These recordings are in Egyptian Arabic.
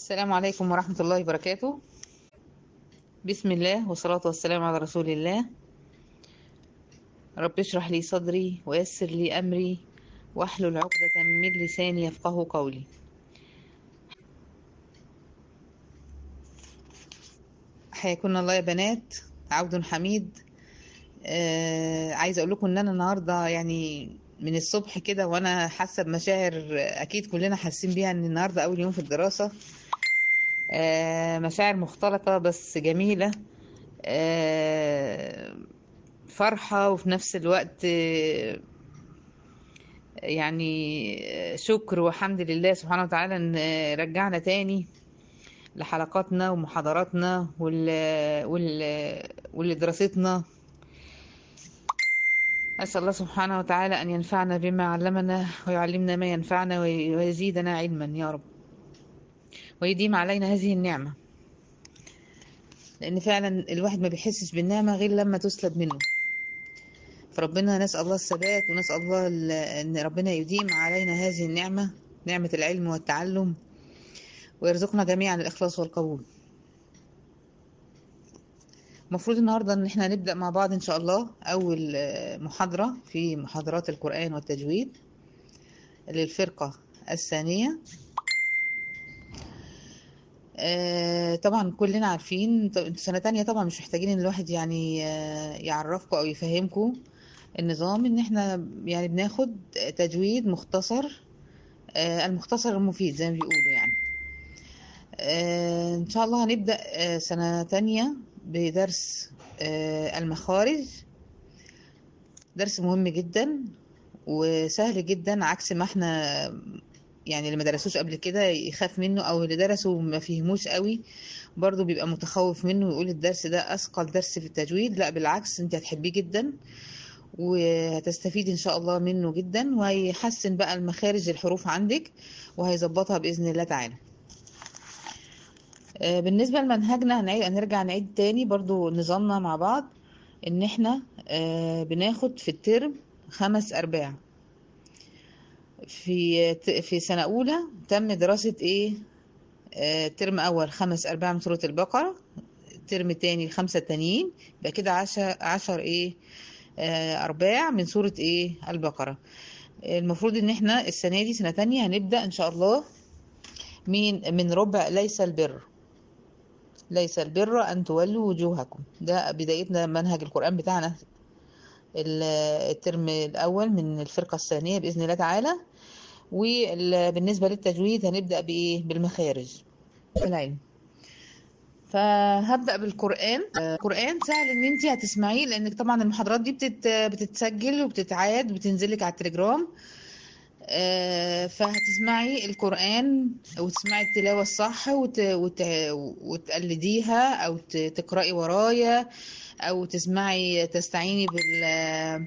السلام عليكم ورحمة الله وبركاته بسم الله والصلاة والسلام على رسول الله رب اشرح لي صدري ويسر لي أمري واحلل عقدة من لساني يفقه قولي حياكم الله يا بنات عود حميد آه عايزه اقول لكم ان انا النهارده يعني من الصبح كده وانا حاسه بمشاعر اكيد كلنا حاسين بيها ان النهارده اول يوم في الدراسه آه مشاعر مختلطه بس جميله آه فرحه وفي نفس الوقت آه يعني شكر وحمد لله سبحانه وتعالى ان رجعنا تاني لحلقاتنا ومحاضراتنا وال... وال... ولدراستنا أسأل الله سبحانه وتعالى أن ينفعنا بما علمنا ويعلمنا ما ينفعنا ويزيدنا علما يا رب ويديم علينا هذه النعمة لأن فعلا الواحد ما بيحسش بالنعمة غير لما تسلب منه فربنا نسأل الله الثبات ونسأل الله أن ربنا يديم علينا هذه النعمة نعمة العلم والتعلم ويرزقنا جميعا الإخلاص والقبول المفروض النهاردة ان احنا نبدأ مع بعض ان شاء الله اول محاضرة في محاضرات القرآن والتجويد للفرقة الثانية طبعا كلنا عارفين انتوا سنة تانية طبعا مش محتاجين ان الواحد يعني يعرفكم او يفهمكم النظام ان احنا يعني بناخد تجويد مختصر المختصر المفيد زي ما بيقولوا يعني ان شاء الله هنبدأ سنة تانية بدرس المخارج درس مهم جدا وسهل جدا عكس ما احنا يعني اللي ما درسوش قبل كده يخاف منه او اللي درسوا ما فهموش قوي برضو بيبقى متخوف منه ويقول الدرس ده اثقل درس في التجويد لا بالعكس انت هتحبيه جدا وهتستفيد ان شاء الله منه جدا وهيحسن بقى المخارج الحروف عندك وهيظبطها باذن الله تعالى بالنسبة لمنهجنا هنرجع نعيد تاني برضو نظامنا مع بعض ان احنا بناخد في الترم خمس ارباع في في سنة اولى تم دراسة ايه ترم اول خمس ارباع من سورة البقرة الترم تاني الخمسة التانيين يبقى كده عشر, عشر ايه ارباع من سورة ايه البقرة المفروض ان احنا السنة دي سنة تانية هنبدأ ان شاء الله من من ربع ليس البر ليس البر أن تولوا وجوهكم ده بدايتنا منهج القرآن بتاعنا الترم الأول من الفرقة الثانية بإذن الله تعالى وبالنسبة للتجويد هنبدأ بإيه بالمخارج العلم فهبدأ بالقرآن القرآن سهل ان انت هتسمعيه لانك طبعا المحاضرات دي بتت... بتتسجل وبتتعاد وبتنزلك على التليجرام فهتسمعي القرآن وتسمعي التلاوة الصح وت... وت... وتقلديها أو تقرأي ورايا أو تسمعي تستعيني بال...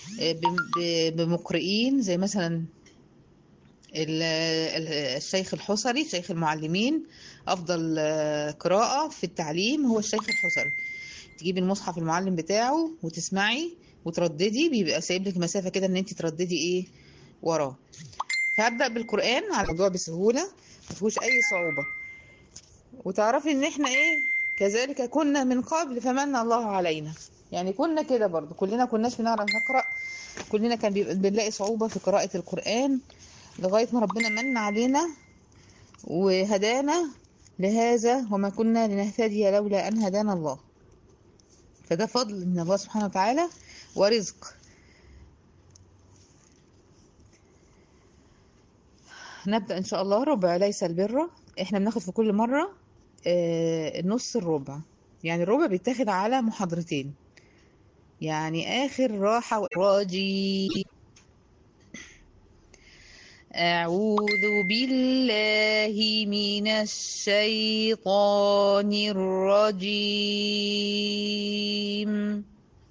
بمقرئين زي مثلا الشيخ الحصري شيخ المعلمين أفضل قراءة في التعليم هو الشيخ الحصري تجيبي المصحف المعلم بتاعه وتسمعي وترددي بيبقى سايب لك مسافة كده ان انت ترددي ايه وراه فهبدأ بالقرآن على الموضوع بسهولة ما فيهوش أي صعوبة وتعرفي إن إحنا إيه كذلك كنا من قبل فمن الله علينا يعني كنا كده برضو كلنا كناش بنعرف نقرأ كلنا كان بنلاقي صعوبة في قراءة القرآن لغاية ما ربنا من علينا وهدانا لهذا وما كنا لنهتدي لولا أن هدانا الله فده فضل من الله سبحانه وتعالى ورزق نبدأ إن شاء الله ربع ليس البر إحنا بناخد في كل مرة آه نص الربع يعني الربع بيتاخد على محاضرتين يعني آخر راحة راجي أعوذ بالله من الشيطان الرجيم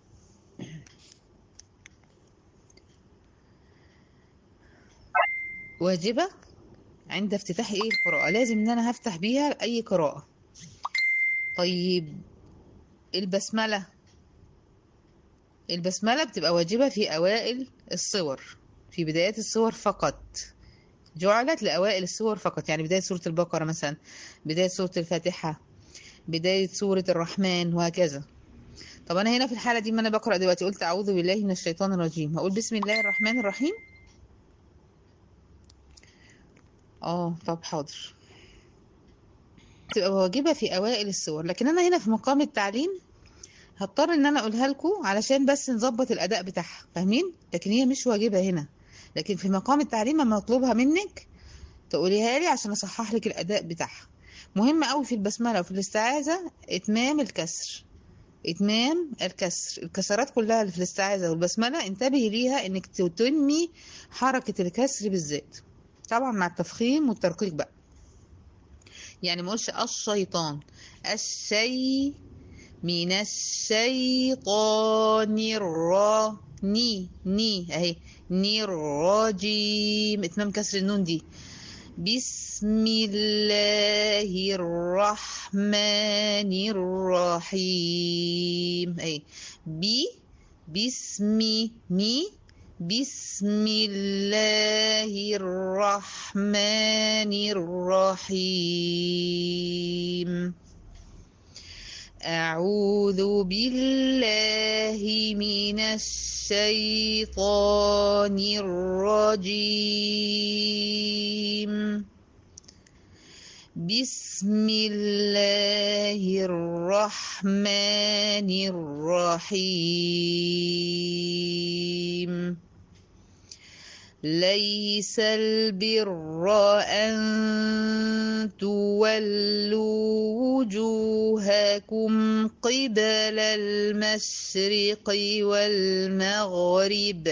واجبة عند افتتاح ايه القراءة لازم ان انا هفتح بيها اي قراءة طيب البسملة البسملة بتبقى واجبة في اوائل الصور في بدايات الصور فقط جعلت لأوائل السور فقط يعني بداية سورة البقرة مثلا بداية سورة الفاتحة بداية سورة الرحمن وهكذا طب أنا هنا في الحالة دي ما أنا بقرأ دلوقتي قلت أعوذ بالله من الشيطان الرجيم هقول بسم الله الرحمن الرحيم اه طب حاضر تبقى واجبة في أوائل السور لكن أنا هنا في مقام التعليم هضطر إن أنا أقولها لكم علشان بس نظبط الأداء بتاعها فاهمين لكن هي مش واجبة هنا لكن في مقام التعليم أما أطلبها منك تقوليها لي عشان أصحح لك الأداء بتاعها مهم أوي في البسملة وفي الاستعاذة إتمام الكسر إتمام الكسر الكسرات كلها اللي في الاستعاذة والبسملة انتبهي ليها إنك تتمي حركة الكسر بالذات طبعا مع التفخيم والترقيق بقى يعني ما اقولش الشيطان الشي من الشيطان الرا ني ني اهي ني الرجيم اتمام كسر النون دي بسم الله الرحمن الرحيم اهي بي بسمي مي بسم الله الرحمن الرحيم أعوذ بالله من الشيطان الرجيم بسم الله الرحمن الرحيم ليس البر أن تولوا وجوهكم قبل المشرق والمغرب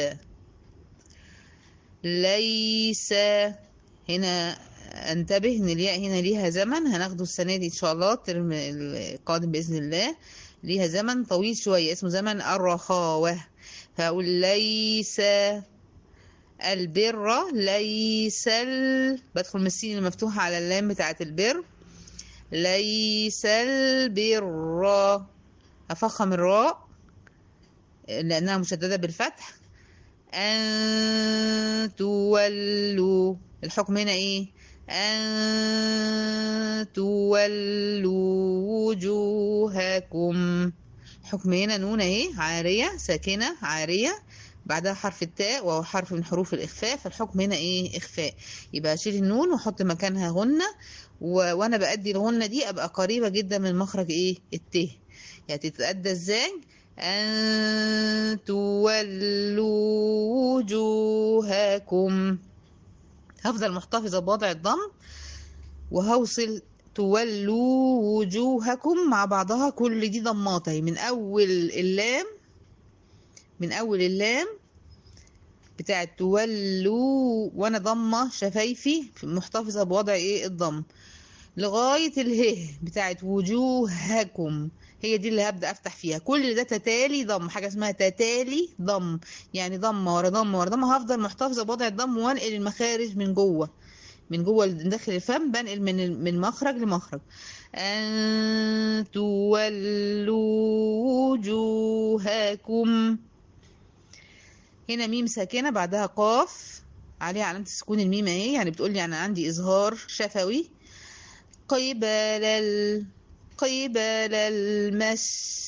ليس هنا انتبه ان الياء هنا ليها زمن هناخده السنة دي ان شاء الله الترم القادم بإذن الله ليها زمن طويل شوية اسمه زمن الرخاوة فأقول ليس البر ليس ال... بدخل من السين المفتوحة على اللام بتاعة البر ليس البر أفخم الراء لأنها مشددة بالفتح أن تولوا الحكم هنا إيه أن تولوا وجوهكم حكم هنا نون اهي عارية ساكنة عارية بعدها حرف التاء وهو حرف من حروف الإخفاء فالحكم هنا إيه إخفاء يبقى أشيل النون وأحط مكانها غنة و... وأنا بأدي الغنة دي أبقى قريبة جدا من مخرج إيه الت يعني تتأدى إزاي أن تولوا وجوهكم هفضل محتفظة بوضع الضم وهوصل تولوا وجوهكم مع بعضها كل دي ضمات اهي من أول اللام من أول اللام بتاعت تولوا وأنا ضمة شفايفي محتفظة بوضع إيه الضم لغاية اله بتاعت وجوهكم هي دي اللي هبدأ أفتح فيها كل ده تتالي ضم حاجة اسمها تتالي ضم يعني ضمة ورا ضمة ورا ضمة هفضل محتفظة بوضع الضم وانقل المخارج من جوه من جوه داخل الفم بنقل من من مخرج لمخرج أن تولوا وجوهكم هنا ميم ساكنة بعدها قاف عليها علامة السكون الميم اهي يعني بتقول لي أنا عندي إظهار شفوي قبل ال قبل المس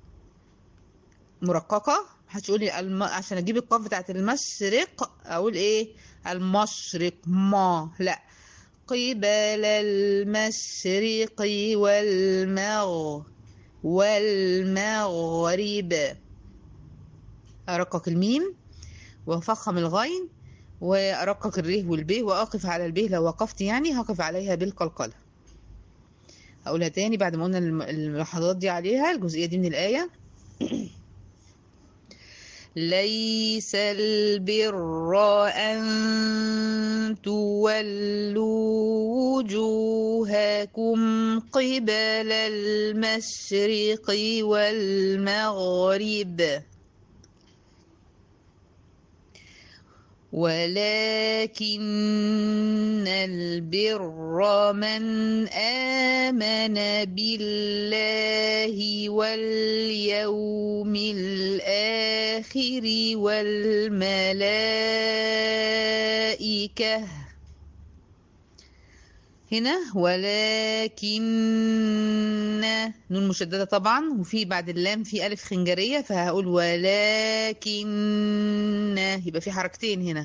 مرققة هتقولي الم... عشان اجيب القاف بتاعت المشرق اقول ايه المشرق ما لا قبل المشرق والمغ والمغرب ارقق الميم وافخم الغين وارقق الره والب واقف على الب لو وقفت يعني هقف عليها بالقلقله هقولها تاني بعد ما قلنا الملاحظات دي عليها الجزئيه دي من الايه ليس البر أن تولوا وجوهكم قبل المشرق والمغرب ولكن البر من آمن بالله واليوم الآخر والملائكة هنا ولكن نون مشددة طبعا وفي بعد اللام في ألف خنجرية فهقول ولكن يبقى في حركتين هنا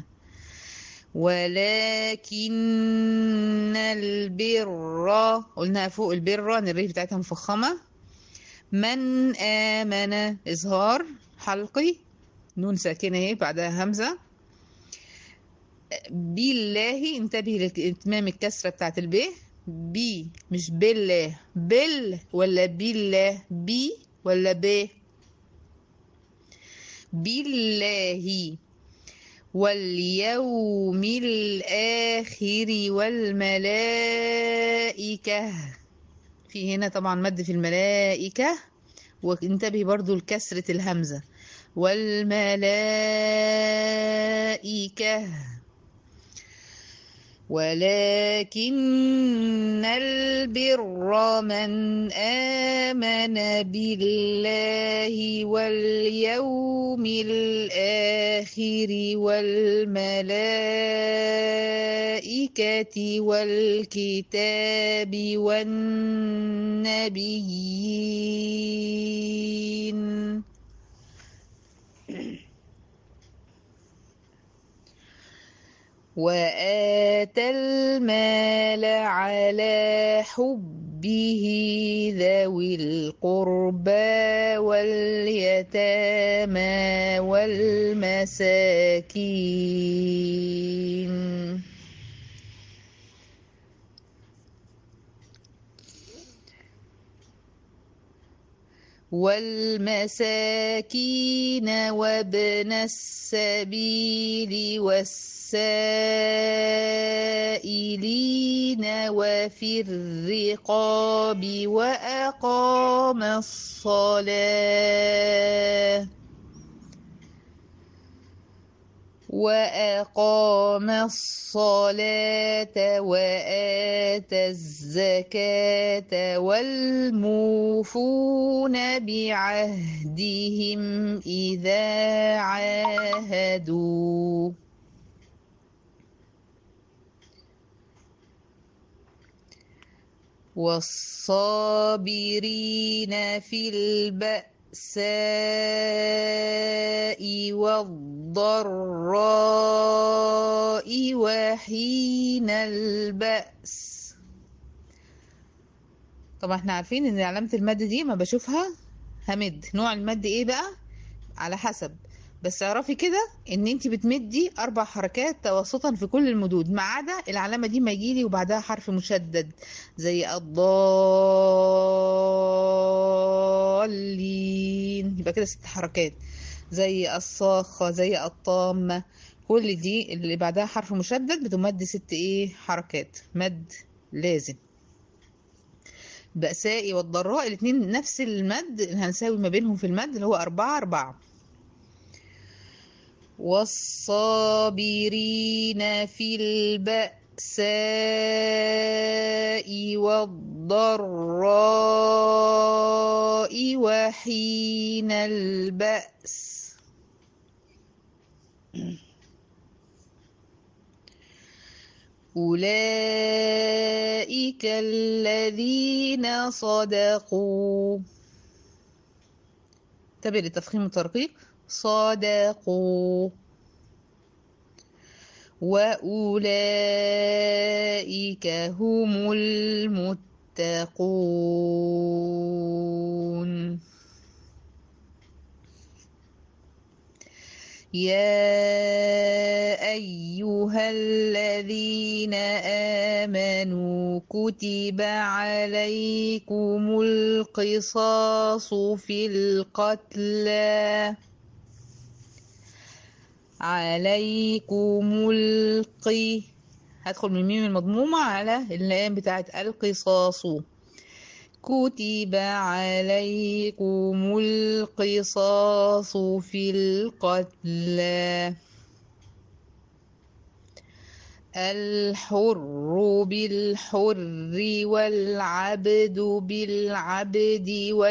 ولكن البر قلنا فوق البر ان الريح بتاعتها مفخمة من آمن إظهار حلقي نون ساكنة اهي بعدها همزة بالله انتبهي لاتمام الكسرة بتاعت الب بي مش بالله بال ولا بالله بي ولا ب بالله واليوم الآخر والملائكة في هنا طبعا مد في الملائكة وانتبهي برضو لكسرة الهمزة والملائكة ولكن البر من آمن بالله واليوم الآخر والملائكة والكتاب والنبيين وآتى المال على حبه ذوي القربى واليتامى والمساكين والمساكين وابن السبيل والسائلين وفي الرقاب وأقام الصلاة وأقام الصلاة وآتى الزكاة والموفون بعهدهم إذا عاهدوا والصابرين في البأساء والضراء وحين البأس طبعا احنا عارفين ان علامة المد دي ما بشوفها همد نوع المد ايه بقى على حسب بس اعرفي كده ان انت بتمدي اربع حركات توسطا في كل المدود ما عدا العلامه دي ما يجيلي وبعدها حرف مشدد زي الضالين يبقى كده ست حركات زي الصاخه زي الطامه كل دي اللي بعدها حرف مشدد بتمد ست ايه حركات مد لازم بأسائي والضراء الاتنين نفس المد اللي هنساوي ما بينهم في المد اللي هو أربعة أربعة والصابرين في البأساء والضراء وحين البأس أولئك الذين صدقوا تبع لتفخيم الترقيق صدقوا وأولئك هم المتقون يا أيها الذين آمنوا كتب عليكم القصاص في القتلى عليكم القي هدخل من الميم المضمومة على اللام بتاعت القصاص كتب عليكم القصاص في القتلى الحر بالحر والعبد بالعبد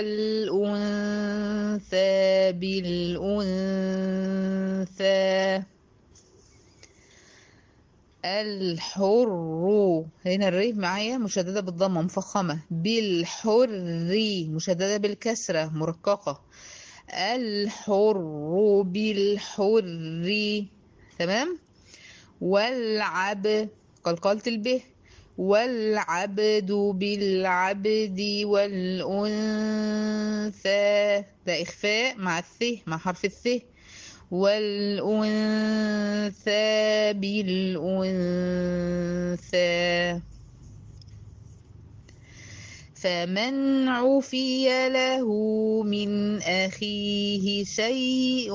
والأنثى بالأنثى الحر هنا الر معايا مشددة بالضمة مفخمة بالحر مشددة بالكسرة مرققة الحر بالحر تمام والعب قلقلة الب والعبد بالعبد والأنثى ده إخفاء مع الث مع حرف الث والأنثى بالأنثى فمن عفي له من أخيه شيء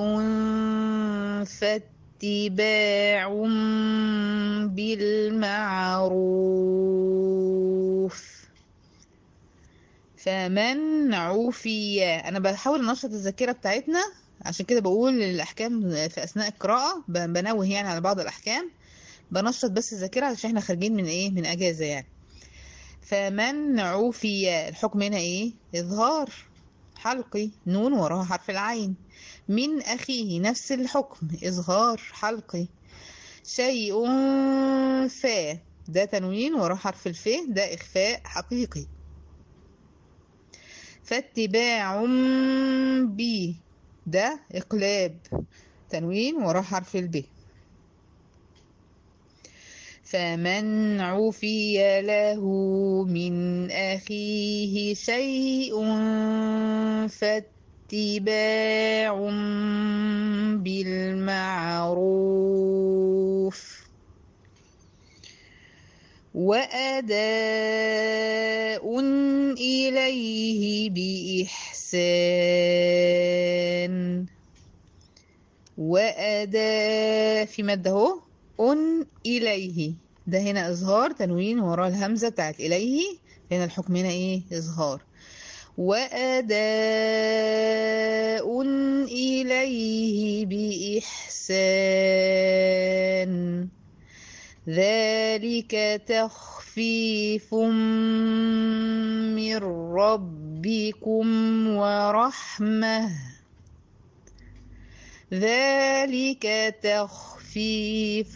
فاتباع بالمعروف فمن عفي أنا بحاول أنشط الذاكرة بتاعتنا عشان كده بقول الأحكام في أثناء القراءة بنوه يعني على بعض الأحكام بنشط بس الذاكرة عشان احنا خارجين من ايه من أجازة يعني فمن عفي الحكم هنا ايه إظهار حلقي نون وراها حرف العين من أخيه نفس الحكم إظهار حلقي شيء فا ده تنوين وراه حرف الف ده إخفاء حقيقي فاتباع بي ده إقلاب تنوين وراه حرف الب فمن عفي له من أخيه شيء فاتباع بالمعروف وأداء إليه بإحسان وأداء في مادة اهو أن إليه ده هنا إظهار تنوين وراه الهمزة بتاعت إليه هنا الحكم هنا إيه إظهار وأداء إليه بإحسان ذلك تخفيف من ربكم ورحمة ذلك تخفيف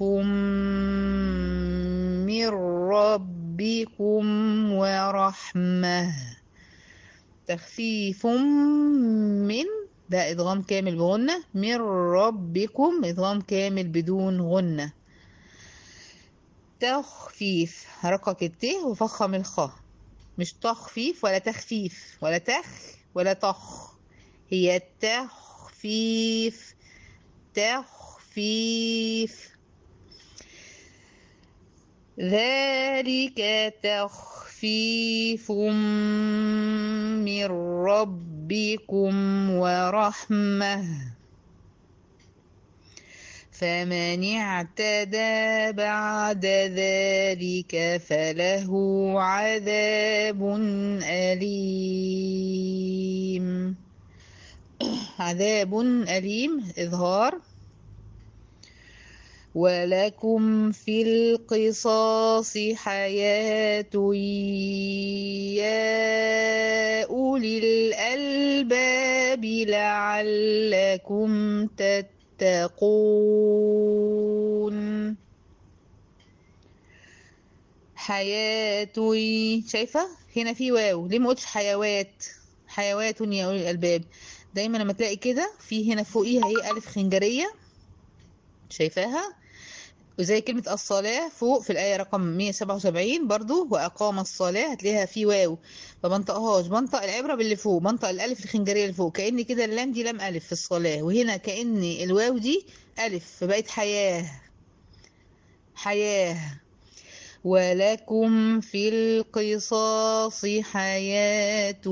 من ربكم ورحمة تخفيف من ده إدغام كامل بغنة من ربكم إدغام كامل بدون غنة تخفيف رقق الت وفخم الخاء مش تخفيف ولا تخفيف ولا تخ ولا تخ هي تخفيف تخفيف ذلك تخفيف من ربكم ورحمة فمن اعتدى بعد ذلك فله عذاب أليم عذاب أليم إظهار ولكم في القصاص حياة يا أولي الألباب لعلكم تتقون حياة شايفة هنا في واو ليه ما قلتش حيوات حيوات يا أولي الألباب دايما لما تلاقي كده في هنا فوقيها ايه ألف خنجرية شايفاها وزي كلمة الصلاة فوق في الآية رقم 177 برضو وأقام الصلاة هتلاقيها في واو فبنطقهاش بنطق العبرة باللي فوق بنطق الألف الخنجرية اللي فوق كأن كده اللام دي لام ألف في الصلاة وهنا كأن الواو دي ألف فبقت حياة حياة ولكم في القصاص حياة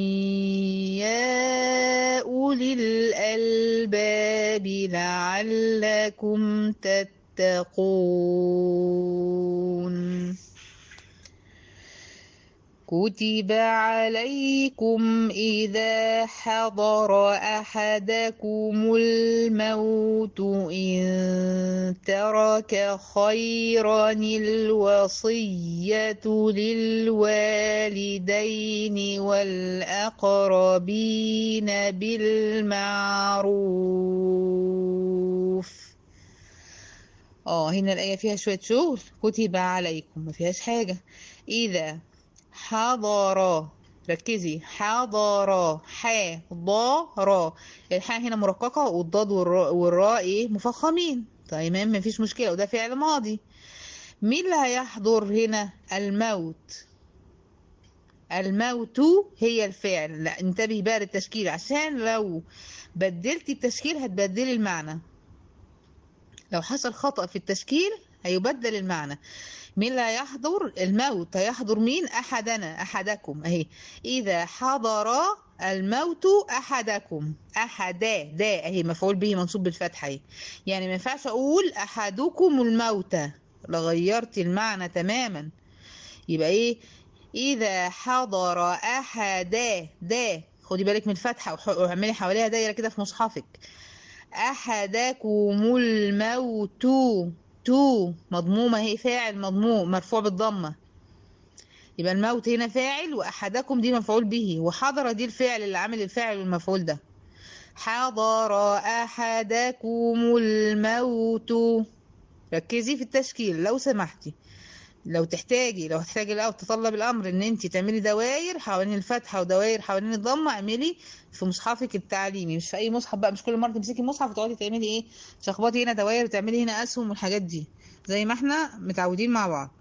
يا أولي الألباب لعلكم تتقون كتب عليكم إذا حضر أحدكم الموت إن ترك خيرا الوصية للوالدين والأقربين بالمعروف اه هنا الآية فيها شوية شغل كتب عليكم ما فيهاش حاجة إذا حضر ركزي حضر حضر الحاء هنا مرققة والضاد والراء, والراء ايه مفخمين تمام ما فيش مشكلة وده فعل ماضي مين اللي هيحضر هنا الموت الموت هي الفعل لا انتبهي بقى للتشكيل عشان لو بدلتي التشكيل هتبدلي المعنى لو حصل خطأ في التشكيل هيبدل المعنى مين اللي هيحضر الموت هيحضر مين أحدنا أحدكم أهي إذا حضر الموت أحدكم أحدا دا أهي مفعول به منصوب بالفتحة أهي يعني ما ينفعش أقول أحدكم الموتى لغيرت المعنى تماما يبقى إيه إذا حضر أحدا دا خدي بالك من الفتحة واعملي حواليها دايرة كده في مصحفك أحدكم الموت تو مضمومة هي فاعل مضموم مرفوع بالضمة يبقى الموت هنا فاعل وأحدكم دي مفعول به وحضر دي الفعل اللي عامل الفاعل والمفعول ده حضر أحدكم الموت ركزي في التشكيل لو سمحتي لو تحتاجي لو تحتاجي الأول تطلب الأمر إن أنت تعملي دوائر حوالين الفتحة ودوائر حوالين الضمة اعملي في مصحفك التعليمي مش في أي مصحف بقى مش كل مرة تمسكي مصحف وتقعدي تعملي إيه تشخبطي هنا دوائر وتعملي هنا أسهم والحاجات دي زي ما احنا متعودين مع بعض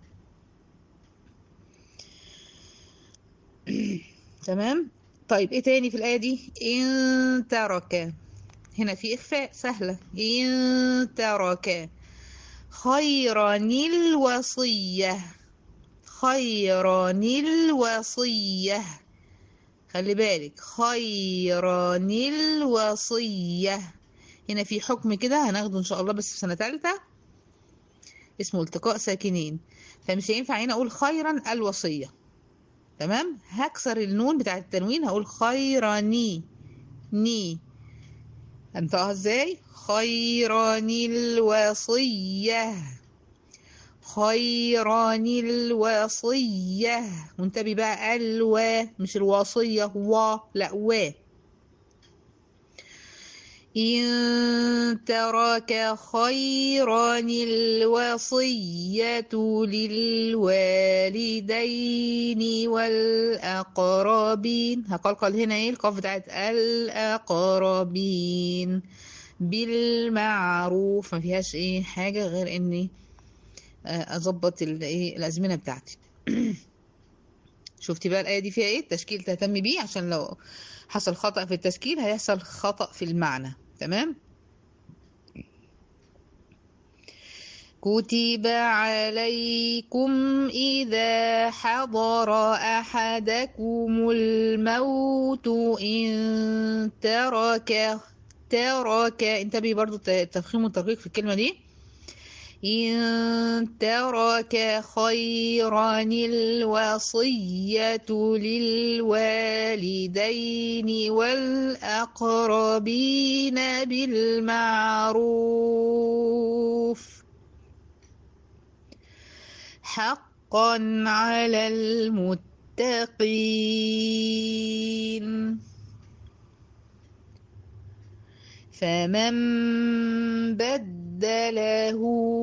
تمام طيب ايه تاني في الآية دي إن ترك هنا في إخفاء سهلة إن ترك خيرا الوصية خيرا الوصية خلي بالك خيرا الوصية هنا في حكم كده هناخده إن شاء الله بس في سنة تالتة اسمه التقاء ساكنين فمش هينفع هنا أقول خيرا الوصية تمام هكسر النون بتاع التنوين هقول خيراني ني انطقها ازاي خيران الوصية خيران الوصية وانتبه بقى الوا مش الوصية و لا و إن ترك خيرا الوصية للوالدين والأقربين هقلقل هنا ايه القاف بتاعت الأقربين بالمعروف ما فيهاش ايه حاجة غير اني اظبط الايه الازمنة بتاعتي شفتي بقى الآية دي فيها ايه التشكيل تهتمي بيه عشان لو حصل خطأ في التشكيل هيحصل خطأ في المعنى تمام كتب عليكم إذا حضر أحدكم الموت إن ترك ترك انتبهي برضو التفخيم والترقيق في الكلمة دي إن ترك خيرا الوصية للوالدين والأقربين بالمعروف حقا على المتقين فمن بدله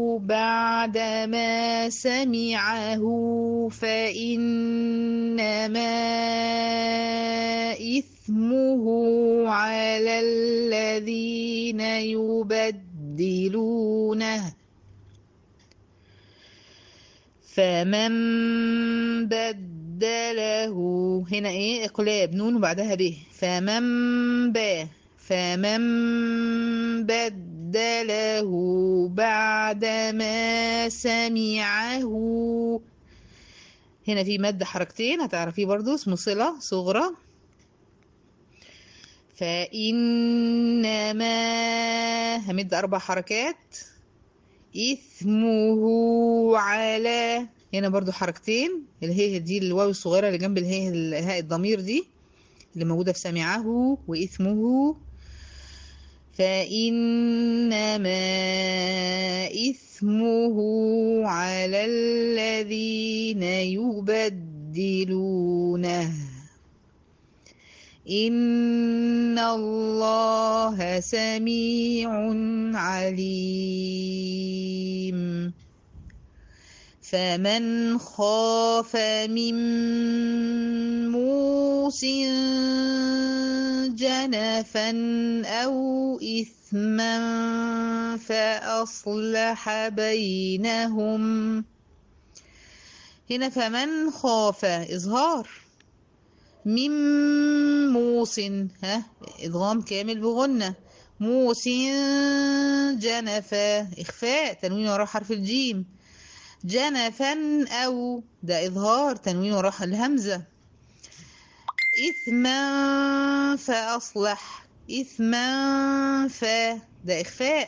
بعدما سمعه فإنما إثمه على الذين يبدلونه فمن بدله هنا ايه اقلاب نون وبعدها ب فمن با فمن بدله بعدما سمعه هنا في مد حركتين هتعرفيه برضو اسمه صلة صغرى فإنما همد أربع حركات إثمه على هنا برضو حركتين الهي دي الواو الصغيرة اللي جنب الهي الهاء الضمير دي اللي موجودة في سمعه وإثمه فإنما إثمه على الذين يبدلونه إن الله سميع عليم فمن خاف من موس جنفا أو إثما فأصلح بينهم هنا فمن خاف إظهار من موس ها إدغام كامل بغنة موس جنفا إخفاء تنوين وراء حرف الجيم جنفا أو ده إظهار تنوين وراء الهمزة إثما فأصلح إثما ف ده إخفاء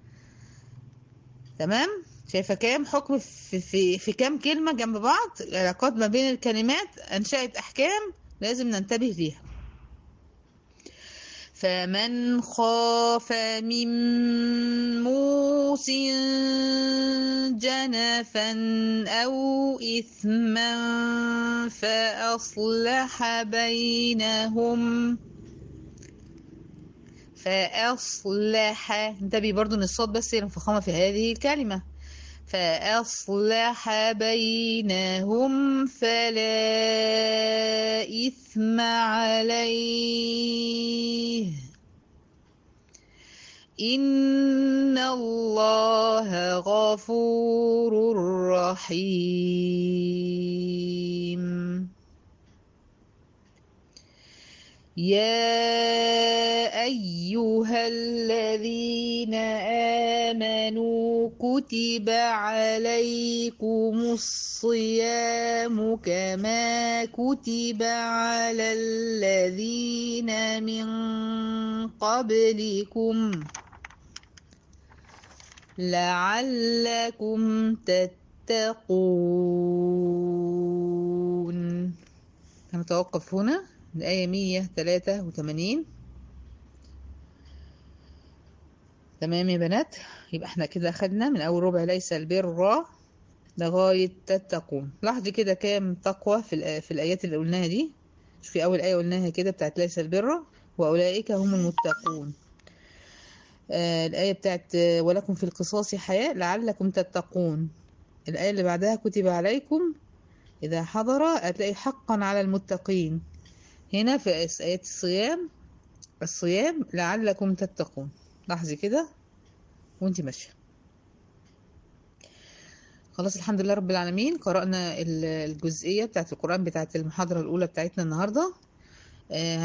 تمام شايفة كام حكم في, في, في كام كلمة جنب بعض العلاقات ما بين الكلمات أنشأت أحكام لازم ننتبه ليها فمن خاف من موس جنفا أو إثما فأصلح بينهم فأصلح انتبه برضو ان الصوت بس الفخامة في هذه الكلمة فأصلح بينهم فلا إثم عليه إن الله غفور رحيم يا أيها الذين آمنوا كتب عليكم الصيام كما كتب على الذين من قبلكم لعلكم تتقون هنتوقف هنا الآية 183 تمام يا بنات يبقى احنا كده أخدنا من أول ربع ليس البر لغاية تتقون لاحظي كده كام تقوى في, في الآيات اللي قلناها دي شوفي أول آية قلناها كده بتاعت ليس البر وأولئك هم المتقون آه الآية بتاعت ولكم في القصاص حياة لعلكم تتقون الآية اللي بعدها كتب عليكم إذا حضر هتلاقي حقا على المتقين هنا في آيات الصيام الصيام لعلكم تتقون لاحظي كده وانت ماشية خلاص الحمد لله رب العالمين قرأنا الجزئية بتاعت القرآن بتاعت المحاضرة الأولى بتاعتنا النهاردة